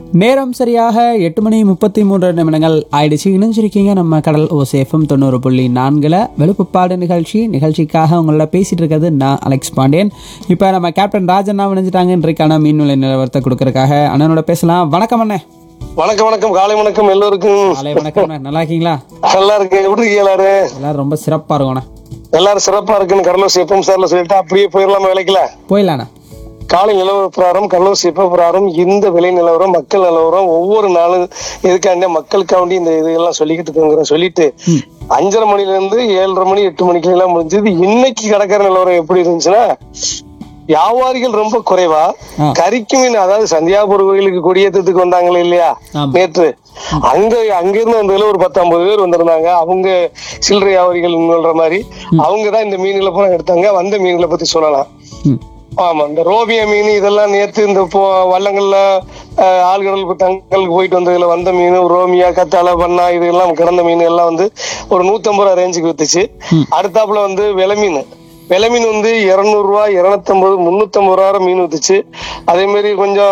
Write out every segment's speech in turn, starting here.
நேரம் சரியாக எட்டு மணி முப்பத்தி மூன்று நிமிடங்கள் ஆயிடுச்சு இணைஞ்சிருக்கீங்க நம்ம கடல் ஓசேஃபம் தொண்ணூறு புள்ளி நான்கில் வெளுப்புப்பாடு நிகழ்ச்சி நிகழ்ச்சிக்காக உங்களோட பேசிட்டு இருக்கிறது நான் அலெக்ஸ் பாண்டியன் இப்போ நம்ம கேப்டன் ராஜண்ணா இணைஞ்சிட்டாங்க இன்றைக்கான மீன்விலை நிலவரத்தை கொடுக்கறதுக்காக அண்ணனோட பேசலாம் வணக்கம் அண்ணே வணக்கம் வணக்கம் காலை வணக்கம் எல்லோருக்கும் காலை வணக்கம் அண்ணே நல்லா இருக்கீங்களா நல்லா இருக்கு எப்படி இருக்கீங்க எல்லாரும் எல்லாரும் ரொம்ப சிறப்பாக இருக்கோண்ணே எல்லாரும் சிறப்பா இருக்குன்னு கடலூர் எப்பவும் சார்ல சொல்லிட்டு அப்படியே போயிடலாமா வேலைக்கல போயிடலாண்ணே காலை நிலவர பிரகாரம் கடலூர் சிப்ப பிரகாரம் இந்த விலை நிலவரம் மக்கள் நிலவரம் ஒவ்வொரு நாளும் எதுக்காண்டி மக்களுக்காண்டி இந்த இதெல்லாம் சொல்லிக்கிட்டு இருக்குங்கிற சொல்லிட்டு அஞ்சரை மணில இருந்து ஏழரை மணி எட்டு மணிக்கு எல்லாம் முடிஞ்சது இன்னைக்கு கடற்கரை நிலவரம் எப்படி இருந்துச்சுன்னா வியாபாரிகள் ரொம்ப குறைவா ஆ. கறிக்கு மீன் அதாவது சந்தியாபுர கோயிலுக்கு கொடியேற்றத்துக்கு வந்தாங்களே இல்லையா ஆமா. நேற்று அங்க அங்க இருந்து வந்ததுல ஒரு பத்து ஐம்பது பேர் வந்திருந்தாங்க அவங்க சில்லறை வியாபாரிகள் சொல்ற மாதிரி அவங்க தான் இந்த மீன்களை பூரா எடுத்தாங்க வந்த மீன்களை பத்தி சொல்லலாம் ம் ஆமா இந்த ரோபியா மீன் இதெல்லாம் நேத்து இந்த போ- வள்ளங்கள்ல அஹ், ஆழ்கடல் தங்களுக்கு போயிட்டு வந்ததுல வந்த மீன் ரோமியா கத்தாழை பண்ணா இதெல்லாம் கிடந்த மீன் எல்லாம் வந்து ஒரு நூத்தம்பது ரூபா ரேஞ்சுக்கு வித்துச்சு அடுத்தாப்புல வந்து விலை மீன் விலை மீன் வந்து இருநூறு ரூபா இருநூத்தம்பது முன்னூத்தம்பது ரூபா வரை மீன் வித்துச்சு அதே மாதிரி கொஞ்சம்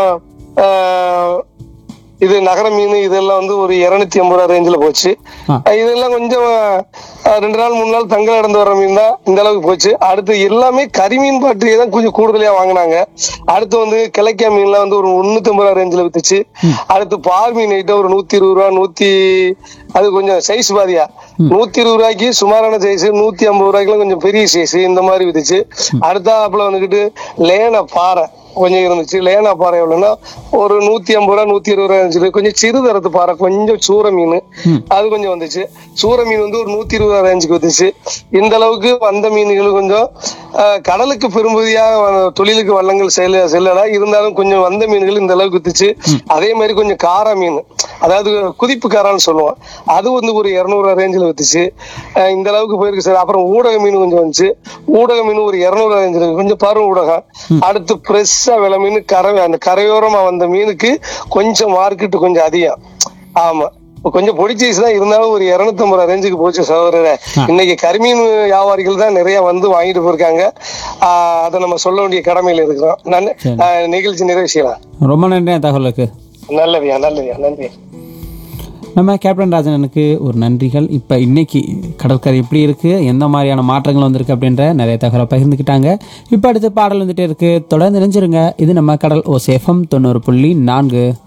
ஆஹ், இது நகர மீன் இதெல்லாம் வந்து ஒரு இருநூத்தி ஐம்பது ரூபா ரேஞ்சில் போச்சு ஆ. அஹ் இதெல்லாம் கொஞ்சம் அஹ், ரெண்டு நாள் மூணு நாள் தங்க நடந்து வர மீன் தான் இந்த அளவுக்கு போச்சு அடுத்து எல்லாமே கரிமீன் பாட்டியை தான் கொஞ்சம் கூடுதலா வாங்கினாங்க அடுத்து வந்து கிழக்கியா மீன்லாம் வந்து ஒரு முன்னூத்தி ஐம்பது ரூபா ரேஞ்சில் வித்துச்சு அடுத்து பார் மீன் ஐட்டம் ஒரு நூத்தி இருபது ரூபா நூத்தி அது கொஞ்சம் சைஸ் பாதியா நூத்தி இருபது ரூபாய்க்கு சுமாரான சைஸ் நூத்தி ஐம்பது ரூபாய்க்குலாம் கொஞ்சம் பெரிய சைஸ் இந்த மாதிரி வித்துச்சு அடுத்தாப்புல வந்துகிட்டு லேன பாறை கொஞ்சம் இருந்துச்சு லேனா பாறை எவ்வளவுன்னா ஒரு நூத்தி ஐம்பது ரூபா நூத்தி இருபது ரூபா இருந்துச்சு கொஞ்சம் சிறுதரத்து பாறை கொஞ்சம் சூற மீன் அது கொஞ்சம் வந்துச்சு சூற மீன் வந்து ஒரு நூத்தி இருபது ரூபா ரேஞ்சுக்கு வந்துச்சு இந்த அளவுக்கு வந்த மீன்கள் கொஞ்சம் அஹ், கடலுக்கு பெரும்பகுதியா வ- தொழிலுக்கு வள்ளங்கள் செல்ல செல்லல இருந்தாலும் கொஞ்சம் வந்த மீன்கள் இந்த அளவுக்கு வித்துச்சு அதே மாதிரி கொஞ்சம் கார மீன் அதாவது குதிப்பு காரான்னு சொல்லுவோம் அது வந்து ஒரு இருநூறு ரேஞ்சில் வித்துச்சு அஹ், இந்த அளவுக்கு போயிருக்கு சார் அப்புறம் ஊடக மீன் கொஞ்சம் வந்துச்சு ஊடக மீன் ஒரு இருநூறு ரேஞ்சில் இருக்கு கொஞ்சம் பருவ ஊடகம் அடுத்து ஃப்ரெஷ்ஷா விலை மீன் கரை அந்த கரையோரமா வந்த மீனுக்கு கொஞ்சம் மார்க்கெட் கொஞ்சம் அதிகம் ஆமா கொஞ்சம் பொடிச்சைஸ் தான் இருந்தாலும் ஒரு இருநூத்தி ஐம்பது ரூபா ரேஞ்சுக்கு போச்சு சகோதரரே இன்னைக்கு கரிமீன் வியாபாரிகள் தான் நிறைய வந்து வாங்கிட்டு போயிருக்காங்க ஆஹ் அதை நம்ம சொல்ல வேண்டிய கடமையில இருக்கிறோம் நன்- சரி. ஆஹ் நிகழ்ச்சி நிறைவு செய்யலாம் ரொம்ப நன்றி தகவலுக்கு நல்லதுயா நல்லதுயா நன்றி நம்ம கேப்டன் ராஜனனுக்கு ஒரு நன்றிகள் இப்போ இன்னைக்கு கடற்கரை எப்படி இருக்கு எந்த மாதிரியான மாற்றங்கள் வந்திருக்கு அப்படின்ற நிறைய தகவலை பகிர்ந்துக்கிட்டாங்க இப்போ அடுத்து பாடல் வந்துட்டே இருக்கு தொடர்ந்து நினைஞ்சிருங்க இது நம்ம கடல் ஓ சேஃபம் தொண்ணூறு புள்ளி நான்கு